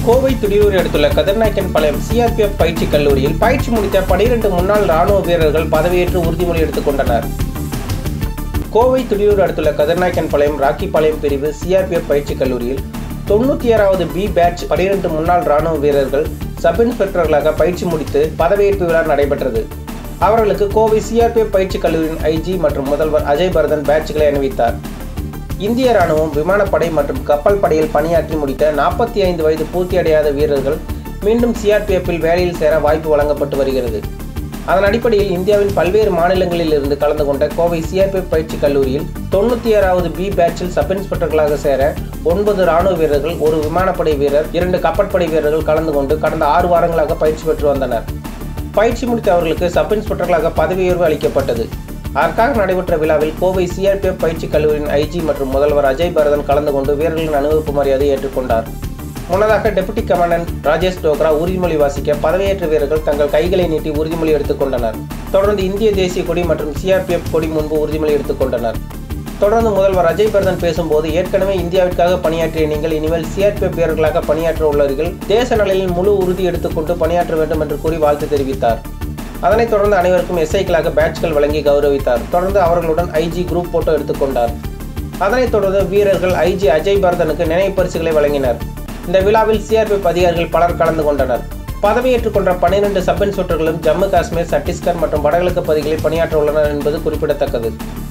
கோவை துடியூர் அடுத்துள்ள கதிர்நாயக்கன் பாளையம் சிஆர்பிஎஃப் பயிற்சி கல்லூரியில் பயிற்சி முடித்த பனிரெண்டு முன்னாள் ராணுவ வீரர்கள் பதவியேற்று உறுதிமொழி எடுத்துக் கொண்டனர் கோவை துடியூர் அடுத்துள்ள கதிர்நாயக்கன் பாளையம் ராக்கிபாளையம் பிரிவு சிஆர்பிஎஃப் பயிற்சி கல்லூரியில் தொண்ணூற்றி ஆறாவது பி பேட்ச் பனிரெண்டு முன்னாள் ராணுவ வீரர்கள் சப் இன்ஸ்பெக்டர்களாக பயிற்சி முடித்து பதவியேற்பு விழா நடைபெற்றது அவர்களுக்கு கோவை சிஆர்பிஎஃப் பயிற்சி கல்லூரியின் ஐஜி மற்றும் முதல்வர் அஜய் பரதன் பேட்ச்களை அணிவித்தார் இந்திய ராணுவம் விமானப்படை மற்றும் கப்பல் படையில் பணியாற்றி முடித்த நாற்பத்தி ஐந்து வயது பூர்த்தியடையாத வீரர்கள் மீண்டும் சிஆர்பிஎஃப்பில் வேலையில் சேர வாய்ப்பு வழங்கப்பட்டு வருகிறது அதன் அடிப்படையில் இந்தியாவின் பல்வேறு மாநிலங்களில் இருந்து கலந்து கொண்ட கோவை சிஆர்பிஎஃப் பயிற்சி கல்லூரியில் தொண்ணூற்றி ஆறாவது பி பேட்சில் சப் இன்ஸ்பெக்டர்களாக சேர ஒன்பது ராணுவ வீரர்கள் ஒரு விமானப்படை வீரர் இரண்டு கப்பற்படை வீரர்கள் கலந்து கொண்டு கடந்த ஆறு வாரங்களாக பயிற்சி பெற்று வந்தனர் பயிற்சி முடித்த அவர்களுக்கு சப் இன்ஸ்பெக்டர்களாக பதவி உயர்வு அளிக்கப்பட்டது அதற்காக நடைபெற்ற விழாவில் கோவை சிஆர்பிஎஃப் பயிற்சி கல்லூரியின் ஐஜி மற்றும் முதல்வர் அஜய் பரதன் கலந்து கொண்டு வீரர்களின் அணிவகுப்பு மரியாதை ஏற்றுக்கொண்டார் முன்னதாக டெபுட்டி கமாண்டன்ட் ராஜேஷ் டோக்ரா உறுதிமொழி வாசிக்க பதவியேற்ற வீரர்கள் தங்கள் கைகளை நீட்டி உறுதிமொழி எடுத்துக்கொண்டனர் தொடர்ந்து இந்திய தேசிய கொடி மற்றும் சிஆர்பிஎஃப் கொடி முன்பு உறுதிமொழி எடுத்துக்கொண்டனர் தொடர்ந்து முதல்வர் அஜய் பர்தன் பேசும்போது ஏற்கனவே இந்தியாவிற்காக பணியாற்றிய நீங்கள் இனிமேல் சிஆர்பிஎஃப் வீரர்களாக பணியாற்ற உள்ளவர்கள் தேச நலனில் முழு உறுதி எடுத்துக்கொண்டு பணியாற்ற வேண்டும் என்று கூறி வாழ்த்து தெரிவித்தார் அதனைத் தொடர்ந்து அனைவருக்கும் எஸ்ஐக்களாக பேட்ச்கள் வழங்கி கௌரவித்தார் தொடர்ந்து அவர்களுடன் ஐஜி குரூப் போட்டோ எடுத்துக்கொண்டார் அதனைத் தொடர்ந்து வீரர்கள் ஐஜி அஜய் பரதனுக்கு நினைவு பரிசுகளை வழங்கினர் இந்த விழாவில் சிஆர்பிஎஃப் அதிகாரிகள் பலர் கலந்து கொண்டனர் பதவியேற்றுக் கொண்ட பன்னிரண்டு சப் இன்ஸ்பெக்டர்களும் ஜம்மு காஷ்மீர் சத்தீஸ்கர் மற்றும் வடகிழக்கு பகுதிகளில் பணியாற்ற உள்ளனர் என்பது குறிப்பிடத்தக்கது